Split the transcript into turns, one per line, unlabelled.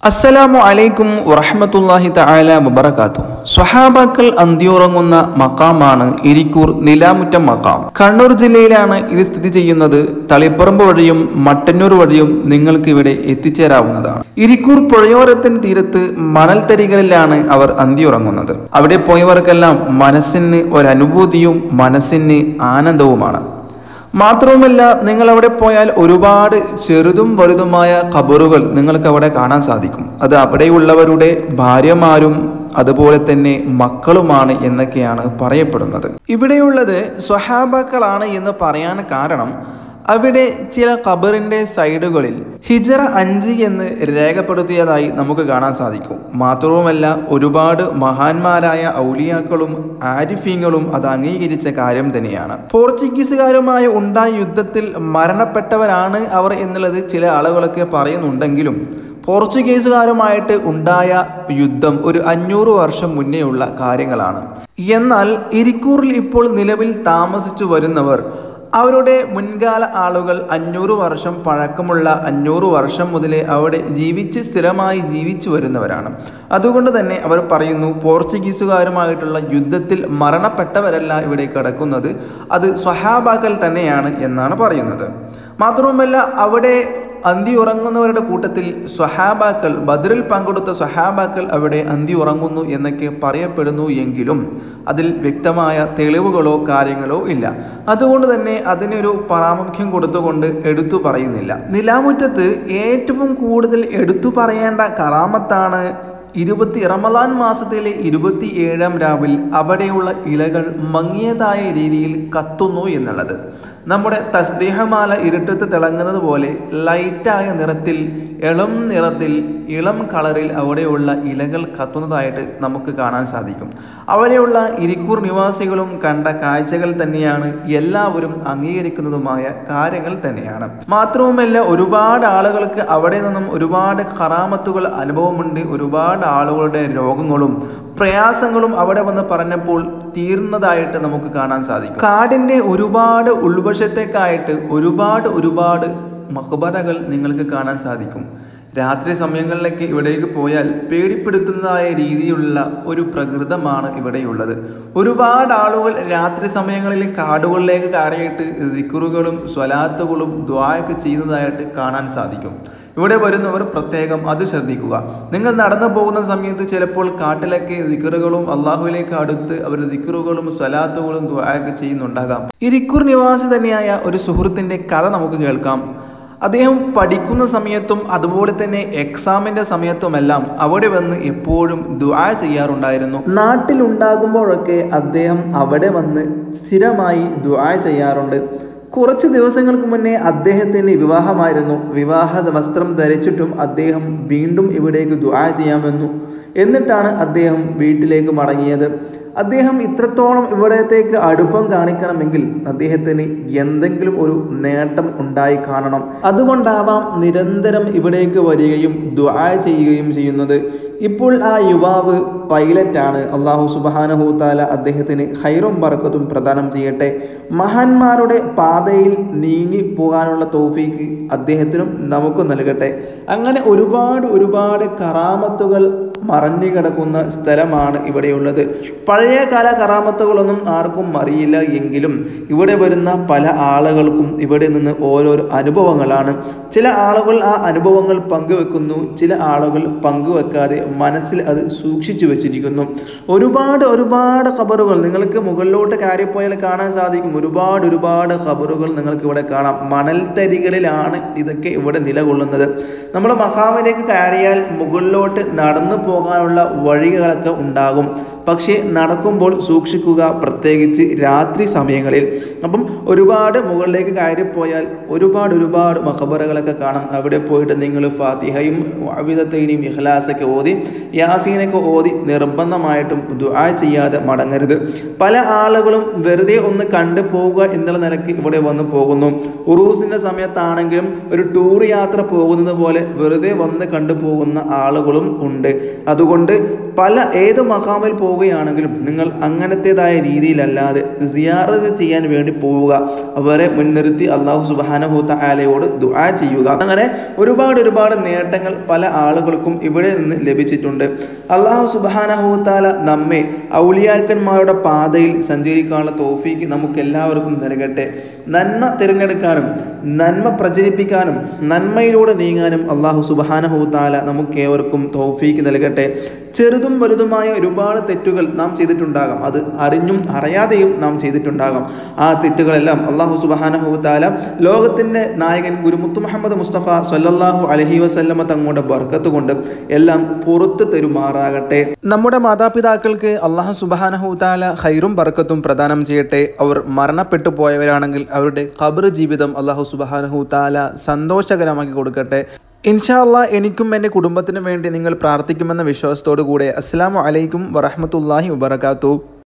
അസ്സലാമു അലൈക്കും വറഹമത്തല്ലാഹി തആല വബറകാത്തു സ്വഹാബാക്കൾ അന്തിയുറങ്ങുന്ന മക്കാമാണ് ഇരിക്കൂർ നിലാമുറ്റം മക്കാം കണ്ണൂർ ജില്ലയിലാണ് ഇത് സ്ഥിതി ചെയ്യുന്നത് തളിപ്പറമ്പ് വഴിയും മട്ടന്നൂർ വഴിയും നിങ്ങൾക്ക് ഇവിടെ എത്തിച്ചേരാവുന്നതാണ് ഇരിക്കൂർ പുഴയോരത്തിന് തീരത്ത് മണൽത്തരികളിലാണ് അവർ അന്തിയുറങ്ങുന്നത് അവിടെ പോയവർക്കെല്ലാം മനസ്സിന് ഒരനുഭൂതിയും മനസ്സിന് ആനന്ദവുമാണ് മാത്രവുമല്ല നിങ്ങൾ അവിടെ പോയാൽ ഒരുപാട് ചെറുതും വലുതുമായ ഖബറുകൾ നിങ്ങൾക്ക് അവിടെ കാണാൻ സാധിക്കും അത് അവിടെയുള്ളവരുടെ ഭാര്യമാരും അതുപോലെ തന്നെ മക്കളുമാണ് എന്നൊക്കെയാണ് പറയപ്പെടുന്നത് ഇവിടെയുള്ളത് സ്വഹാബാക്കളാണ് എന്ന് പറയാൻ കാരണം അവിടെ ചില ഖബറിന്റെ സൈഡുകളിൽ ഹിജറ അഞ്ച് എന്ന് രേഖപ്പെടുത്തിയതായി നമുക്ക് കാണാൻ സാധിക്കും മാത്രവുമല്ല ഒരുപാട് മഹാന്മാരായ ഔലിയാക്കളും ആരിഫീങ്ങളും അത് അംഗീകരിച്ച കാര്യം തന്നെയാണ് പോർച്ചുഗീസുകാരുമായി ഉണ്ടായ യുദ്ധത്തിൽ മരണപ്പെട്ടവരാണ് അവർ എന്നുള്ളത് ചില ആളുകളൊക്കെ പറയുന്നുണ്ടെങ്കിലും പോർച്ചുഗീസുകാരുമായിട്ട് ഉണ്ടായ യുദ്ധം ഒരു അഞ്ഞൂറ് വർഷം മുന്നേയുള്ള കാര്യങ്ങളാണ് എന്നാൽ ഇരിക്കൂറിൽ ഇപ്പോൾ നിലവിൽ താമസിച്ചു വരുന്നവർ അവരുടെ മുൻകാല ആളുകൾ അഞ്ഞൂറ് വർഷം പഴക്കമുള്ള അഞ്ഞൂറ് വർഷം മുതലേ അവിടെ ജീവിച്ച് സ്ഥിരമായി ജീവിച്ചു വരുന്നവരാണ് അതുകൊണ്ട് തന്നെ അവർ പറയുന്നു പോർച്ചുഗീസുകാരുമായിട്ടുള്ള യുദ്ധത്തിൽ മരണപ്പെട്ടവരല്ല ഇവിടെ കിടക്കുന്നത് അത് സ്വഹാബാക്കൾ തന്നെയാണ് എന്നാണ് പറയുന്നത് മാത്രവുമല്ല അവിടെ അന്തി ഉറങ്ങുന്നവരുടെ കൂട്ടത്തിൽ സ്വഹാബാക്കൾ ബദറിൽ പങ്കെടുത്ത സ്വഹാബാക്കൾ അവിടെ അന്തി ഉറങ്ങുന്നു എന്നൊക്കെ പറയപ്പെടുന്നു എങ്കിലും അതിൽ വ്യക്തമായ തെളിവുകളോ കാര്യങ്ങളോ ഇല്ല അതുകൊണ്ട് തന്നെ അതിനൊരു പരാമുഖ്യം കൊടുത്തുകൊണ്ട് എടുത്തു പറയുന്നില്ല നിലാമുറ്റത്ത് ഏറ്റവും കൂടുതൽ എടുത്തു പറയേണ്ട കറാമത്താണ് ഇരുപത്തി റമദാൻ മാസത്തിലെ ഇരുപത്തി ഏഴാം രാവിൽ അവിടെയുള്ള ഇലകൾ മങ്ങിയതായ രീതിയിൽ കത്തുന്നു എന്നുള്ളത് നമ്മുടെ തസ്ദേഹമാല ഇരുട്ടത്ത് തിളങ്ങുന്നത് പോലെ ലൈറ്റായ നിറത്തിൽ ഇളം നിറത്തിൽ ഇളം കളറിൽ അവിടെയുള്ള ഇലകൾ കത്തുന്നതായിട്ട് നമുക്ക് കാണാൻ സാധിക്കും അവിടെയുള്ള ഇരിക്കൂർ നിവാസികളും കണ്ട കാഴ്ചകൾ തന്നെയാണ് എല്ലാവരും അംഗീകരിക്കുന്നതുമായ കാര്യങ്ങൾ തന്നെയാണ് മാത്രവുമല്ല ഒരുപാട് ആളുകൾക്ക് അവിടെ നിന്നും ഒരുപാട് ഖറാമത്തുകൾ അനുഭവമുണ്ട് ഒരുപാട് ആളുകളുടെ രോഗങ്ങളും പ്രയാസങ്ങളും അവിടെ വന്ന് പറഞ്ഞപ്പോൾ തീർന്നതായിട്ട് നമുക്ക് കാണാൻ സാധിക്കും കാടിന്റെ ഒരുപാട് ഉൾവശത്തേക്കായിട്ട് ഒരുപാട് ഒരുപാട് മഹബറകൾ നിങ്ങൾക്ക് കാണാൻ സാധിക്കും രാത്രി സമയങ്ങളിലേക്ക് ഇവിടേക്ക് പോയാൽ പേടിപ്പെടുത്തുന്നതായ രീതിയിലുള്ള ഒരു പ്രകൃതമാണ് ഇവിടെയുള്ളത് ഒരുപാട് ആളുകൾ രാത്രി സമയങ്ങളിൽ കാടുകളിലേക്ക് കയറിയിട്ട് ദിക്കുറുകളും സ്വലാത്തുകളും ദ്വായൊക്കെ ചെയ്യുന്നതായിട്ട് കാണാൻ സാധിക്കും ഇവിടെ വരുന്നവർ പ്രത്യേകം അത് ശ്രദ്ധിക്കുക നിങ്ങൾ നടന്നു പോകുന്ന സമയത്ത് ചിലപ്പോൾ കാട്ടിലൊക്കെ ദിക്കറുകളും അള്ളാഹുവിലേക്ക് അടുത്ത് അവർ ദിക്കറുകളും സ്വലാത്തുകളും ദ്വായൊക്കെ ചെയ്യുന്നുണ്ടാകാം ഇരിക്കൂർ നിവാസി തന്നെയായ ഒരു സുഹൃത്തിൻ്റെ കഥ നമുക്ക് കേൾക്കാം അദ്ദേഹം പഠിക്കുന്ന സമയത്തും അതുപോലെ തന്നെ എക്സാമിൻ്റെ സമയത്തുമെല്ലാം അവിടെ വന്ന് എപ്പോഴും ദുആ ചെയ്യാറുണ്ടായിരുന്നു നാട്ടിലുണ്ടാകുമ്പോഴൊക്കെ അദ്ദേഹം അവിടെ വന്ന് സ്ഥിരമായി ദുആ ചെയ്യാറുണ്ട് കുറച്ച് ദിവസങ്ങൾക്ക് മുന്നേ അദ്ദേഹത്തിന് വിവാഹമായിരുന്നു വിവാഹ വസ്ത്രം ധരിച്ചിട്ടും അദ്ദേഹം വീണ്ടും ഇവിടേക്ക് ദുആ ചെയ്യാമെന്നു എന്നിട്ടാണ് അദ്ദേഹം വീട്ടിലേക്ക് മടങ്ങിയത് അദ്ദേഹം ഇത്രത്തോളം ഇവിടത്തേക്ക് അടുപ്പം കാണിക്കണമെങ്കിൽ അദ്ദേഹത്തിന് എന്തെങ്കിലും ഒരു നേട്ടം ഉണ്ടായി കാണണം അതുകൊണ്ടാവാം നിരന്തരം ഇവിടേക്ക് വരികയും ദുആ ചെയ്യുകയും ചെയ്യുന്നത് ഇപ്പോൾ ആ യുവാവ് പൈലറ്റാണ് അള്ളാഹു സുബാനഹുത്താല അദ്ദേഹത്തിന് ഹൈറും ബർക്കത്തും പ്രദാനം ചെയ്യട്ടെ മഹാന്മാരുടെ പാതയിൽ നീങ്ങി പോകാനുള്ള തോഫീക്ക് അദ്ദേഹത്തിനും നമുക്ക് നൽകട്ടെ അങ്ങനെ ഒരുപാട് ഒരുപാട് കറാമത്തുകൾ മറഞ്ഞു കിടക്കുന്ന സ്ഥലമാണ് ഇവിടെയുള്ളത് പഴയകാല കറാമത്തുകളൊന്നും ആർക്കും അറിയില്ല എങ്കിലും ഇവിടെ വരുന്ന പല ആളുകൾക്കും ഇവിടെ നിന്ന് ഓരോരോ അനുഭവങ്ങളാണ് ചില ആളുകൾ ആ അനുഭവങ്ങൾ പങ്കുവെക്കുന്നു ചില ആളുകൾ പങ്കുവെക്കാതെ മനസ്സിൽ അത് സൂക്ഷിച്ചു വെച്ചിരിക്കുന്നു ഒരുപാട് ഒരുപാട് ഖബറുകൾ നിങ്ങൾക്ക് മുകളിലോട്ട് കയറിപ്പോയാൽ കാണാൻ സാധിക്കും ഒരുപാട് ഒരുപാട് ഖബറുകൾ നിങ്ങൾക്ക് ഇവിടെ കാണാം മണൽത്തരികളിലാണ് ഇതൊക്കെ ഇവിടെ നിലകൊള്ളുന്നത് നമ്മൾ മഹാമിലേക്ക് കയറിയാൽ മുകളിലോട്ട് നടന്നു പോകാനുള്ള വഴികളൊക്കെ ഉണ്ടാകും പക്ഷേ നടക്കുമ്പോൾ സൂക്ഷിക്കുക പ്രത്യേകിച്ച് രാത്രി സമയങ്ങളിൽ അപ്പം ഒരുപാട് മുകളിലേക്ക് കയറിപ്പോയാൽ ഒരുപാട് ഒരുപാട് മഖബറകളൊക്കെ കാണാം അവിടെ പോയിട്ട് നിങ്ങൾ ഫാത്തിഹയും അവിധത്തൈനിയും ഇഖ്ലാസൊക്കെ ഓതി യാസീനൊക്കെ ഓതി നിർബന്ധമായിട്ടും ദുആ ചെയ്യാതെ മടങ്ങരുത് പല ആളുകളും വെറുതെ ഒന്ന് കണ്ടു പോവുക എന്നുള്ള നിലയ്ക്ക് ഇവിടെ വന്ന് പോകുന്നു ഉറൂസിൻ്റെ സമയത്താണെങ്കിലും ഒരു ടൂർ യാത്ര പോകുന്നത് പോലെ വെറുതെ വന്ന് കണ്ടു പോകുന്ന ആളുകളും ഉണ്ട് അതുകൊണ്ട് പല ഏത് മഹാമിൽ പോകും പോവുകയാണെങ്കിലും നിങ്ങൾ അങ്ങനത്തേതായ രീതിയിലല്ലാതെ സിയാറത്ത് ചെയ്യാൻ വേണ്ടി പോവുക അവരെ മുൻനിർത്തി അള്ളാഹു സുബാനഹൂത്ത ആലയോട് ദുആ ചെയ്യുക അങ്ങനെ ഒരുപാട് ഒരുപാട് നേട്ടങ്ങൾ പല ആളുകൾക്കും ഇവിടെ നിന്ന് ലഭിച്ചിട്ടുണ്ട് അള്ളാഹു സുബാനഹൂത്താല നമ്മെ ഔലിയാക്കന്മാരുടെ പാതയിൽ സഞ്ചരിക്കാനുള്ള തോഫീക്ക് നമുക്ക് എല്ലാവർക്കും നൽകട്ടെ നന്മ തിരഞ്ഞെടുക്കാനും നന്മ പ്രചരിപ്പിക്കാനും നന്മയിലൂടെ നീങ്ങാനും അള്ളാഹു സുബാനഹൂത്താല നമുക്ക് ഏവർക്കും തോഫീക്ക് നൽകട്ടെ ചെറുതും വലുതുമായ ഒരുപാട് തെറ്റുകൾ നാം ചെയ്തിട്ടുണ്ടാകാം അത് അറിഞ്ഞും അറിയാതെയും നാം ചെയ്തിട്ടുണ്ടാകാം ആ തെറ്റുകളെല്ലാം അള്ളാഹു സുബാനഹുത്താല ലോകത്തിൻ്റെ നായകൻ ഗുരുമുത്തു മുഹമ്മദ് മുസ്തഫ സല്ലല്ലാഹു അലഹി വസല്ലമ തങ്ങളുടെ ബർക്കത്ത് കൊണ്ട് എല്ലാം പുറത്തു തരുമാറാകട്ടെ നമ്മുടെ മാതാപിതാക്കൾക്ക് അള്ളാഹു സുബാനഹുത്താല ഹൈറും ബർക്കത്തും പ്രദാനം ചെയ്യട്ടെ അവർ മരണപ്പെട്ടു പോയവരാണെങ്കിൽ അവരുടെ ഖബർ ജീവിതം അള്ളാഹു സുബാനഹുത്താല സന്തോഷകരമാക്കി കൊടുക്കട്ടെ ഇൻഷാ അല്ലാ എനിക്കും എൻ്റെ കുടുംബത്തിനും വേണ്ടി നിങ്ങൾ പ്രാർത്ഥിക്കുമെന്ന വിശ്വാസത്തോടു കൂടെ അസ്സാം വലൈക്കും വറഹമത്തല്ലാഹി വബർക്കാത്തു